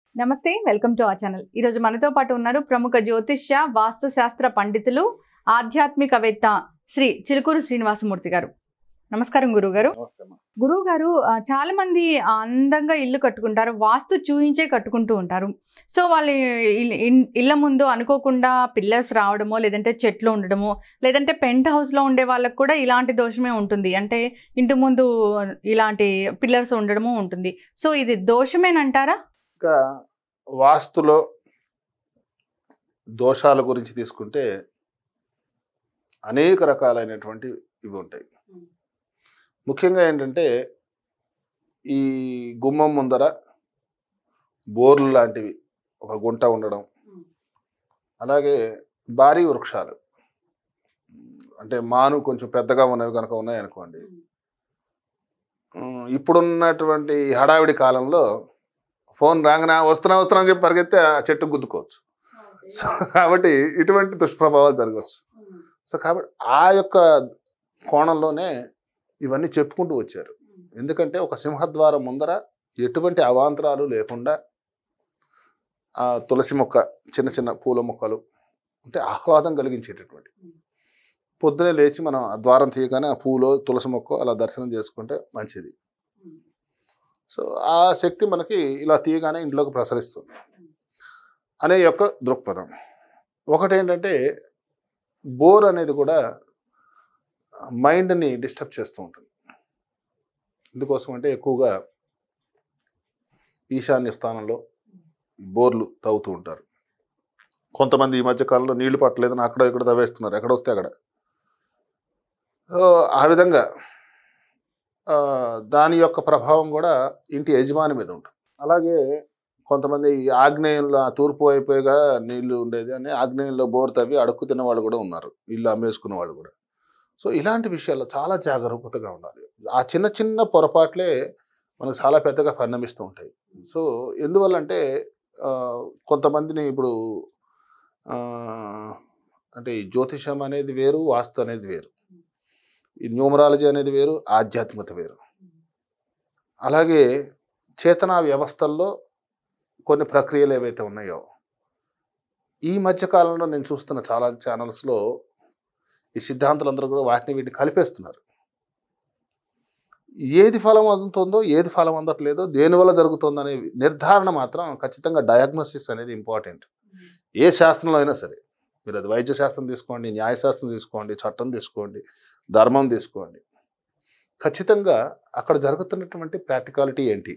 నమస్తే welcome to our channel ఈ రోజు మనతో పాటు ఉన్నారు ప్రముఖ జ్యోతిష్య వాస్తు శాస్త్ర పండితులు ఆధ్యాత్మికవేత్త శ్రీ చిలుకూరు శ్రీనివాసమూర్తి గారు నమస్కారం గురువు గారు నమస్తే అమ్మా. గురువు గారు ఆ, చాలా మంది అందంగా ఇల్లు కట్టుకుంటారు వాస్తు చూయించే కట్టుకుంటూ ఉంటారు సో వాళ్ళ ఇల్- ఇన్- ఇళ్ళ ముందు అనుకోకుండా పిల్లర్స్ రావడమో లేదంటే చెట్లు ఉండడమో లేదంటే పెంట్ హౌస్ లో ఉండే వాళ్ళకి కూడా ఇలాంటి దోషమే ఉంటుంది అంటే ఇంటి ముందు ఇలాంటి పిల్లర్స్ ఉండడము ఉంటుంది సో ఇది దోషమేనంటారా ఇంకా వాస్తులో దోషాల గురించి తీసుకుంటే అనేక రకాలైనటువంటి ఇవి ఉంటాయి ముఖ్యంగా ఏంటంటే ఈ గుమ్మం ముందర బోర్లు లాంటివి ఒక గుంట ఉండడం అలాగే భారీ వృక్షాలు అంటే మాను కొంచెం పెద్దగా ఉన్నవి కనుక ఉన్నాయి అనుకోండి ఉమ్, ఇప్పుడున్నటువంటి ఈ హడావిడి కాలంలో ఫోన్ రాగానే "ఆ, వస్తున్నా వస్తున్నా అని చెప్పి పరిగెత్తే ఆ చెట్టు గుద్దుకోవచ్చు సో కాబట్టి ఇటువంటి దుష్ప్రభావాలు జరగవచ్చు సో కాబట్టి ఆ యొక్క కోణంలోనే ఇవన్నీ చెప్పుకుంటూ వచ్చారు ఎందుకంటే ఒక సింహద్వారం ముందర ఎటువంటి అవాంతరాలు లేకుండా ఆ తులసి మొక్క చిన్న చిన్న పూల మొక్కలు అంటే ఆహ్లాదం కలిగించేటటువంటి పొద్దునే లేచి మనం ఆ ద్వారం తీయగానే ఆ పూలో తులసి మొక్క అలా దర్శనం చేసుకుంటే మంచిది సో ఆ శక్తి మనకి ఇలా తీయగానే ఇంట్లోకి ప్రసరిస్తుంది అనే యొక్క దృక్పథం ఒకటి ఏంటంటే బోర్ అనేది కూడా మైండ్ని డిస్టర్బ్ చేస్తూ ఉంటుంది ఎందుకోసం అంటే ఎక్కువగా ఈశాన్య స్థానంలో బోర్లు తవ్వుతూ ఉంటారు కొంతమంది ఈ మధ్య కాలంలో నీళ్లు పట్టలేదని అక్కడ ఇక్కడ తవ్వేస్తున్నారు ఎక్కడ వస్తే అక్కడ సో ఆ విధంగా ఆ, దాని యొక్క ప్రభావం కూడా ఇంటి యజమాని మీద ఉంటుంది అలాగే కొంతమంది ఈ ఆగ్నేయంలో ఆ తూర్పు వైపుగా నీళ్లు ఉండేది అని ఆగ్నేయంలో బోర్ తవ్వి అడుక్కు తిన్న వాళ్ళు కూడా ఉన్నారు ఇల్లు అమ్మేసుకున్న వాళ్ళు కూడా సో ఇలాంటి విషయాల్లో చాలా జాగరూకతగా ఉండాలి ఆ చిన్న చిన్న పొరపాట్లే మనకు చాలా పెద్దగా పరిణమిస్తూ ఉంటాయి సో ఎందువల్లంటే ఆ, కొంతమందిని ఇప్పుడు ఆ, అంటే ఈ జ్యోతిషం అనేది వేరు వాస్తు అనేది వేరు ఈ న్యూమరాలజీ అనేది వేరు ఆధ్యాత్మికత వేరు అలాగే చేతనా వ్యవస్థల్లో కొన్ని ప్రక్రియలు ఏవైతే ఉన్నాయో ఈ మధ్య కాలంలో నేను చూస్తున్న చాలా ఛానల్స్లో ఈ సిద్ధాంతులందరూ కూడా వాటిని వీటిని కలిపేస్తున్నారు ఏది ఫలం అందుతుందో ఏది ఫలం అందట్లేదో దేనివల్ల జరుగుతుందో అనే నిర్ధారణ మాత్రం ఖచ్చితంగా డయాగ్నోసిస్ అనేది ఇంపార్టెంట్ ఏ శాస్త్రంలో అయినా సరే మీరు అది వైద్య శాస్త్రం తీసుకోండి న్యాయశాస్త్రం తీసుకోండి చట్టం తీసుకోండి ధర్మం తీసుకోండి ఖచ్చితంగా అక్కడ జరుగుతున్నటువంటి ప్రాక్టికాలిటీ ఏంటి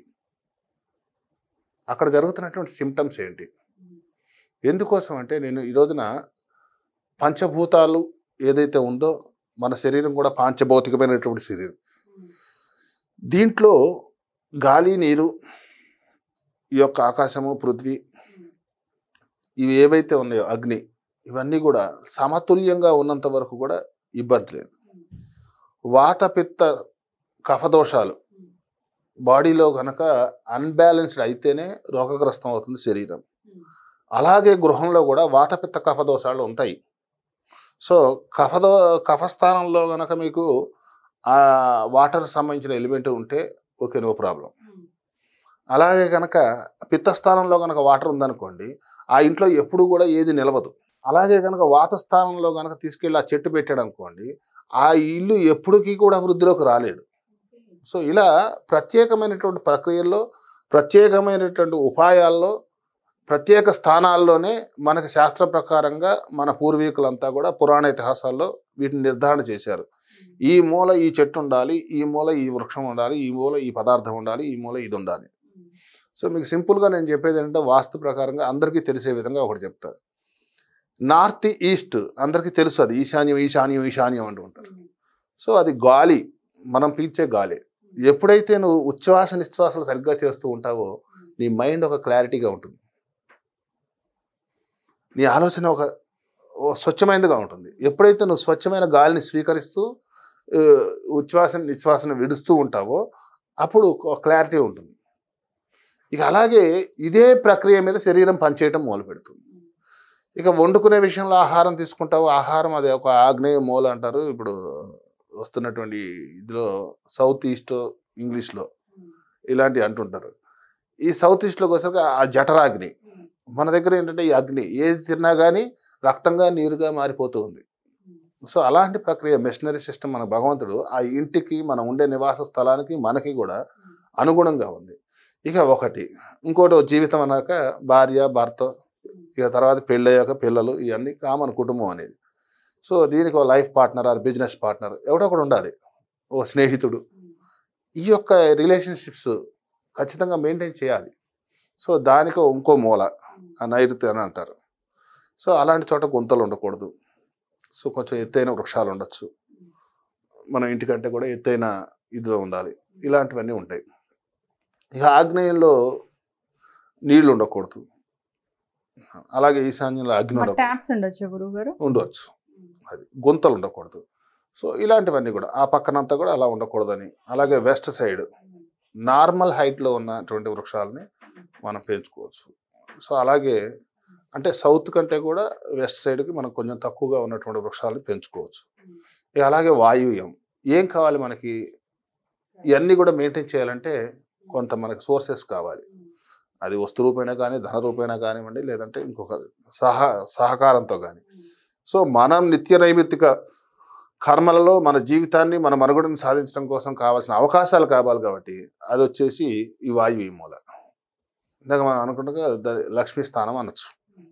అక్కడ జరుగుతున్నటువంటి సిమ్టమ్స్ ఏంటి ఎందుకోసం అంటే నేను ఈ రోజున పంచభూతాలు ఏదైతే ఉందో మన శరీరం కూడా పాంచభౌతికమైనటువంటి శరీరం దీంట్లో గాలి నీరు ఈ యొక్క ఆకాశము పృథ్వీ ఇవి ఏవైతే ఉన్నాయో అగ్ని ఇవన్నీ కూడా సమతుల్యంగా ఉన్నంత వరకు కూడా ఇబ్బంది లేదు వాత పిత్త కఫదోషాలు బాడీలో కనుక అన్బ్యాలెన్స్డ్ అయితేనే రోగగ్రస్తం అవుతుంది శరీరం అలాగే గృహంలో కూడా వాతపిత్త కఫదోషాలు ఉంటాయి సో కఫదో కఫస్థానంలో కనుక మీకు ఆ వాటర్ సంబంధించిన ఎలిమెంట్ ఉంటే ఓకే నో ప్రాబ్లం అలాగే కనుక పిత్తస్థానంలో కనుక వాటర్ ఉందనుకోండి ఆ ఇంట్లో ఎప్పుడు కూడా ఏది నిలవదు అలాగే కనుక వాతస్థానంలో కనుక తీసుకెళ్ళి ఆ చెట్టు పెట్టాడు అనుకోండి ఆ ఇల్లు ఎప్పటికీ కూడా వృద్ధిలోకి రాలేడు సో ఇలా ప్రత్యేకమైనటువంటి ప్రక్రియల్లో ప్రత్యేకమైనటువంటి ఉపాయాల్లో ప్రత్యేక స్థానాల్లోనే మనకి శాస్త్ర ప్రకారంగా మన పూర్వీకులంతా కూడా పురాణ ఇతిహాసాల్లో వీటిని నిర్ధారణ చేశారు ఈ మూల ఈ చెట్టు ఉండాలి ఈ మూల ఈ వృక్షం ఉండాలి ఈ మూల ఈ పదార్థం ఉండాలి ఈ మూల ఇది ఉండాలి సో మీకు సింపుల్గా నేను చెప్పేది ఏంటంటే వాస్తు ప్రకారంగా అందరికీ తెలిసే విధంగా ఒకటి చెప్తా నార్త్ ఈస్ట్ అందరికీ తెలుసు అది ఈశాన్యం ఈశాన్యం ఈశాన్యం అంటూ ఉంటారు సో అది గాలి మనం పీల్చే గాలి ఎప్పుడైతే నువ్వు ఉచ్ఛ్వాస నిశ్వాసాలు సరిగ్గా చేస్తూ ఉంటావో నీ మైండ్ ఒక క్లారిటీగా ఉంటుంది నీ ఆలోచన ఒక ఓ స్వచ్ఛమైనదిగా ఉంటుంది ఎప్పుడైతే నువ్వు స్వచ్ఛమైన గాలిని స్వీకరిస్తూ ఆ, ఉచ్ఛ్వాస నిశ్వాసను విడుస్తూ ఉంటావో అప్పుడు ఒక క్లారిటీ ఉంటుంది ఇక అలాగే ఇదే ప్రక్రియ మీద శరీరం పనిచేయటం మొదలు పెడుతుంది ఇక వండుకునే విషయంలో ఆహారం తీసుకుంటావు ఆహారం అది ఒక ఆగ్నేయ మూల అంటారు ఇప్పుడు వస్తున్నటువంటి ఇదిలో సౌత్ ఈస్ట్ ఇంగ్లీష్లో ఇలాంటివి అంటుంటారు ఈ సౌత్ ఈస్ట్లోకి వచ్చేసరికి ఆ జఠరాగ్ని మన దగ్గర ఏంటంటే ఈ అగ్ని ఏది తిన్నా కానీ రక్తంగా నీరుగా మారిపోతూ ఉంది సో అలాంటి ప్రక్రియ మెషినరీ సిస్టమ్ మన భగవంతుడు ఆ ఇంటికి మనం ఉండే నివాస స్థలానికి మనకి కూడా అనుగుణంగా ఉంది ఇక ఒకటి ఇంకోటి ఓ జీవితం అన్నాక భార్య భర్త ఇక తర్వాత పెళ్ళయ్యాక పిల్లలు ఇవన్నీ కామన్ కుటుంబం అనేది సో దీనికి ఒక life partner or business partner ఎవడో ఒకడు ఉండాలి ఓ స్నేహితుడు ఈ యొక్క రిలేషన్షిప్స్ ఖచ్చితంగా మెయింటైన్ చేయాలి సో దానికి ఇంకో మూల ఆ నైరుతి అని అంటారు సో అలాంటి చోట గుంతలు ఉండకూడదు సో కొంచెం ఎత్తైన వృక్షాలు ఉండొచ్చు మన ఇంటికంటే కూడా ఎత్తైన ఇదిలో ఉండాలి ఇలాంటివన్నీ ఉంటాయి ఇక ఆగ్నేయంలో నీళ్లు ఉండకూడదు అలాగే ఈశాన్యంలో అగ్ని ఉండకూడదు ట్యాప్స్ ఉండొచ్చు గురువు గారు ఉండవచ్చు అది గుంతలు ఉండకూడదు సో ఇలాంటివన్నీ కూడా ఆ పక్కనంతా కూడా అలా ఉండకూడదని అలాగే వెస్ట్ సైడ్ నార్మల్ హైట్లో ఉన్నటువంటి వృక్షాలని మనం పెంచుకోవచ్చు సో అలాగే అంటే సౌత్ కంటే కూడా వెస్ట్ సైడ్కి మనం కొంచెం తక్కువగా ఉన్నటువంటి వృక్షాలని పెంచుకోవచ్చు ఇక అలాగే వాయువ్యం ఏం కావాలి మనకి ఇవన్నీ కూడా మెయింటైన్ చేయాలంటే కొంత మనకి సోర్సెస్ కావాలి అది వస్తు రూపేణా కానీ ధన రూపేణా కానివ్వండి లేదంటే ఇంకొక సహ సహకారంతో కానీ సో మనం నిత్య నైమిత్తిక కర్మలలో మన జీవితాన్ని మన మనుగడని సాధించడం కోసం కావాల్సిన అవకాశాలు కావాలి కాబట్టి అది వచ్చేసి ఈ వాయువు ఈ మూల ఇందాక మనం అనుకుంటగా ద- లక్ష్మీ స్థానం అనొచ్చు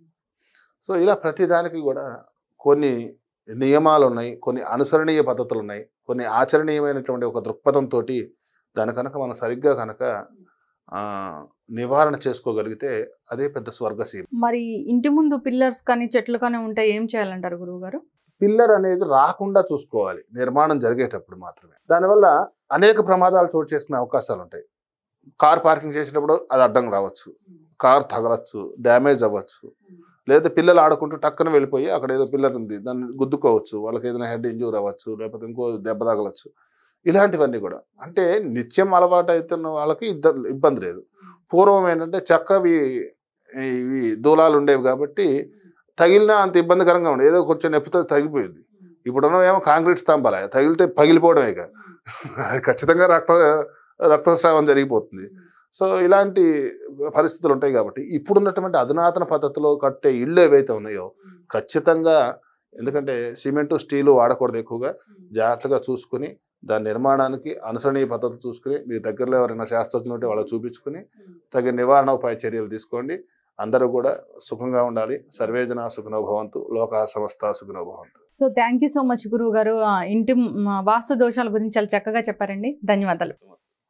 సో ఇలా ప్రతిదానికి కూడా కొన్ని నియమాలు ఉన్నాయి కొన్ని అనుసరణీయ పద్ధతులు ఉన్నాయి కొన్ని ఆచరణీయమైనటువంటి ఒక దృక్పథంతో దాని కనుక మనం సరిగ్గా కనుక ఆ, నివారణ చేసుకోగలిగితే అదే పెద్ద స్వర్గసీమ మరి ఇంటి ముందు పిల్లర్స్ కానీ చెట్లు కానీ ఉంటే ఏం చేయాలంటారు గురువు గారు పిల్లర్ అనేది రాకుండా చూసుకోవాలి నిర్మాణం జరిగేటప్పుడు మాత్రమే దానివల్ల అనేక ప్రమాదాలు చోటు చేసుకునే అవకాశాలు ఉంటాయి కార్ పార్కింగ్ చేసేటప్పుడు అది అడ్డం రావచ్చు కార్ తగలచ్చు డ్యామేజ్ అవ్వచ్చు లేదా పిల్లలు ఆడుకుంటూ టక్కన వెళ్ళిపోయి అక్కడ ఏదో పిల్లర్ ఉంది దాన్ని గుద్దుకోవచ్చు వాళ్ళకి ఏదైనా హెడ్ ఇంజూర్ అవ్వచ్చు లేకపోతే ఇంకో దెబ్బ తగలచ్చు ఇలాంటివన్నీ కూడా అంటే నిత్యం అలవాటు అవుతున్న వాళ్ళకి ఇద్దరు ఇబ్బంది లేదు పూర్వం ఏంటంటే చక్కవి ఇవి దూలాలు ఉండేవి కాబట్టి తగిలినా అంత ఇబ్బందికరంగా ఉండేది ఏదో కొంచెం నొప్పితో తగిలిపోయింది ఇప్పుడున్న ఏమో కాంక్రీట్ స్తంభాలే తగిలితే పగిలిపోవడమే ఇక అది ఖచ్చితంగా రక్త రక్తస్రావం జరిగిపోతుంది సో ఇలాంటి పరిస్థితులు ఉంటాయి కాబట్టి ఇప్పుడున్నటువంటి అధునాతన పద్ధతిలో కట్టే ఇళ్ళు ఏవైతే ఉన్నాయో ఖచ్చితంగా ఎందుకంటే సిమెంటు స్టీలు వాడకూడదు ఎక్కువగా జాగ్రత్తగా చూసుకుని దాని నిర్మాణానికి అనుసరణీయ పద్ధతి చూసుకుని మీ దగ్గరలో ఎవరైనా శాస్త్రజ్ఞులు ఉంటే వాళ్ళకి చూపించుకుని తగిన నివారణ ఉపాయ చర్యలు తీసుకోండి అందరూ కూడా సుఖంగా ఉండాలి సర్వేజన సుఖనో భవంతు లోక సమస్త సుఖనో భవంతు so thank you so much గురువు గారు ఆ, ఇంటి మ్, వాస్తు దోషాల గురించి చాలా చక్కగా చెప్పారండి ధన్యవాదాలు